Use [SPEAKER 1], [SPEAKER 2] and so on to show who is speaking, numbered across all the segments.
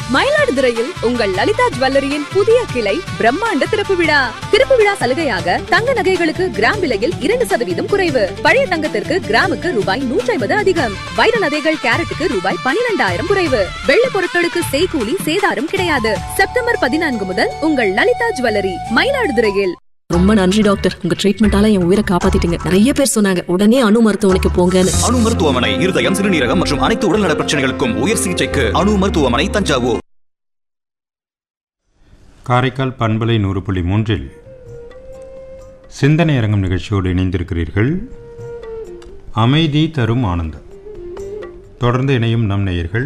[SPEAKER 1] மயிலாடுதுறையில் உங்கள் லலிதா ஜுவல்லரியின் புதிய கிளை பிரம்மாண்ட திறப்பு விழா திறப்பு விழா சலுகையாக தங்க நகைகளுக்கு கிராம் விலையில் இரண்டு சதவீதம் குறைவு பழைய தங்கத்திற்கு கிராமுக்கு ரூபாய் நூற்றி ஐம்பது அதிகம் வைர நகைகள் கேரட்டுக்கு ரூபாய் பனிரெண்டாயிரம் குறைவு வெள்ள பொருட்களுக்கு செய்கூலி சேதாரம் கிடையாது செப்டம்பர் பதினான்கு முதல் உங்கள் லலிதா ஜுவல்லரி மயிலாடுதுறையில்
[SPEAKER 2] ரொம்ப நன்றி டாக்டர் உங்க ட்ரீட்மெண்டால என் உயிரை காப்பாத்திட்டீங்க நிறைய பேர் சொன்னாங்க உடனே அணு மருத்துவமனைக்கு போங்கன்னு
[SPEAKER 3] அணு மருத்துவமனை இருதயம் சிறுநீரகம் மற்றும் அனைத்து உடல்நல பிரச்சனைகளுக்கும் உயர் சிகிச்சைக்கு அணு மருத்துவமனை தஞ்சாவூர்
[SPEAKER 4] காரைக்கால் பண்பலை நூறு புள்ளி மூன்றில் சிந்தனை அரங்கம் நிகழ்ச்சியோடு இணைந்திருக்கிறீர்கள் அமைதி தரும் ஆனந்தம் தொடர்ந்து இணையும் நம் நேயர்கள்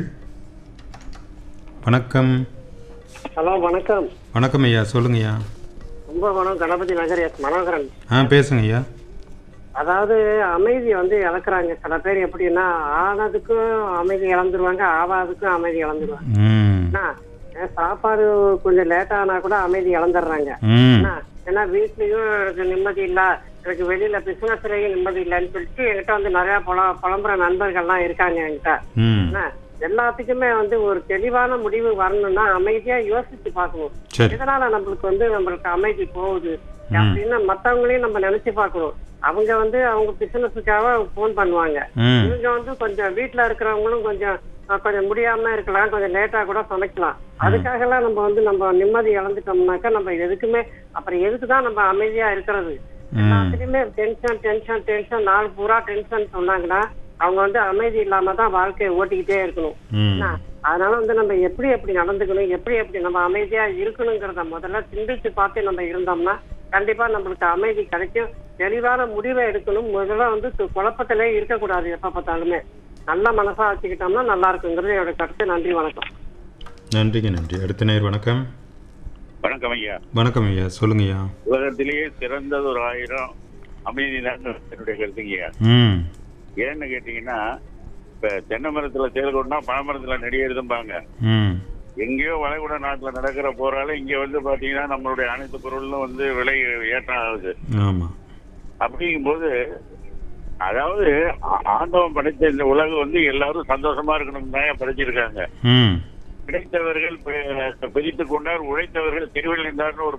[SPEAKER 4] வணக்கம்
[SPEAKER 5] ஹலோ வணக்கம்
[SPEAKER 4] வணக்கம் ஐயா சொல்லுங்க ஐயா
[SPEAKER 5] கும்பகோணம் கணபதி நகர் எஸ் மனோகரன்
[SPEAKER 4] ஆ பேசுங்க ஐயா
[SPEAKER 5] அதாவது அமைதி வந்து இழக்கிறாங்க சில பேர் எப்படின்னா ஆனதுக்கும் அமைதி இழந்துருவாங்க ஆவாதுக்கும் அமைதி இழந்துருவாங்க
[SPEAKER 4] ம்
[SPEAKER 5] என்ன, ஏன் சாப்பாடு கொஞ்சம் லேட் ஆனா கூட அமைதி இழந்துடுறாங்க
[SPEAKER 4] ம்
[SPEAKER 5] என்ன, ஏன்னா வீட்லயும் எனக்கு நிம்மதி இல்ல எனக்கு வெளியில பிசினஸ்லயும் நிம்மதி இல்லைன்னு சொல்லிட்டு என்கிட்ட வந்து நிறைய புல புலம்புற நண்பர்கள்லாம் இருக்காங்க என்கிட்ட
[SPEAKER 4] ம்
[SPEAKER 5] என்ன, எல்லாத்துக்குமே வந்து ஒரு தெளிவான முடிவு வரணும்னா அமைதியா யோசிச்சு பார்க்கணும்
[SPEAKER 4] சரி
[SPEAKER 5] எதனால நம்மளுக்கு வந்து நம்மளுக்கு அமைதி போகுது அப்படின்னு மத்தவங்களையும் நம்ம நினைச்சு பார்க்கணும் அவங்க வந்து அவங்க பிசினஸுக்காக போன் பண்ணுவாங்க
[SPEAKER 4] ம்
[SPEAKER 5] இவங்க வந்து கொஞ்சம் வீட்டுல இருக்கிறவங்களும் கொஞ்சம் அஹ், கொஞ்சம் முடியாம இருக்கலாம் கொஞ்சம் லேட்டா கூட சமைக்கலாம் அதுக்காக எல்லாம் நம்ம வந்து நம்ம நிம்மதி இழந்துட்டோம்னாக்கா நம்ம எதுக்குமே அப்புறம் எதுக்குதான் நம்ம அமைதியா இருக்கிறது எல்லாத்துலயுமே டென்ஷன் டென்ஷன் டென்ஷன் நாள் பூரா டென்ஷன் சொன்னாங்கன்னா அவங்க வந்து அமைதி இல்லாம தான் வாழ்க்கையை ஓட்டிக்கிட்டே இருக்கணும்
[SPEAKER 4] ம்
[SPEAKER 5] என்ன? அதனால வந்து நம்ம எப்படி எப்படி நடந்துக்கணும் எப்படி எப்படி நம்ம அமைதியா இருக்கணுங்கிறத முதல்ல சிந்திச்சு பார்த்து நம்ம இருந்தோம்னா கண்டிப்பா நம்மளுக்கு அமைதி கிடைக்கும் தெளிவான முடிவை எடுக்கணும் முதல்ல வந்து து- குழப்பத்திலே இருக்கக்கூடாது எப்ப பார்த்தாலுமே நல்ல மனசா வச்சுக்கிட்டோம்னா நல்லா இருக்குங்கிறது என்னோட கருத்து நன்றி வணக்கம்
[SPEAKER 4] நன்றிங்க நன்றி அடுத்த நேர் வணக்கம்
[SPEAKER 6] வணக்கம் ஐயா
[SPEAKER 4] வணக்கம் ஐயா சொல்லுங்க ஐயா
[SPEAKER 6] உலகத்திலேயே சிறந்தது ஒரு ஆயிரம் அமைதி தான் என்னுடைய கருத்துங்க ஐயா
[SPEAKER 4] ம்
[SPEAKER 6] ஏன்னு கேட்டீங்கன்னா இப்ப தென்னை மரத்துல தேல் கொண்டா பனை மரத்துல நெடி எழுதும்பாங்க
[SPEAKER 4] ம்
[SPEAKER 6] எங்கேயோ வளைகுடா நாட்டுல நடக்கிற போரால இங்க வந்து பாத்தீங்கன்னா நம்மளுடைய அனைத்து பொருளும் வந்து விலை ஏற்றம் ஆகுது
[SPEAKER 4] ஆமாம்
[SPEAKER 6] அப்படிங்கும்போது அதாவது ஆ- ஆண்டவன் படைத்த இந்த உலகம் வந்து எல்லாரும் சந்தோஷமா இருக்கணும் தான் படைச்சிருக்காங்க
[SPEAKER 4] ம்
[SPEAKER 6] கிடைத்தவர்கள் பிடித்துக் கொண்டார் உழைத்தவர்கள் தெருவில் நின்றார்னு ஒரு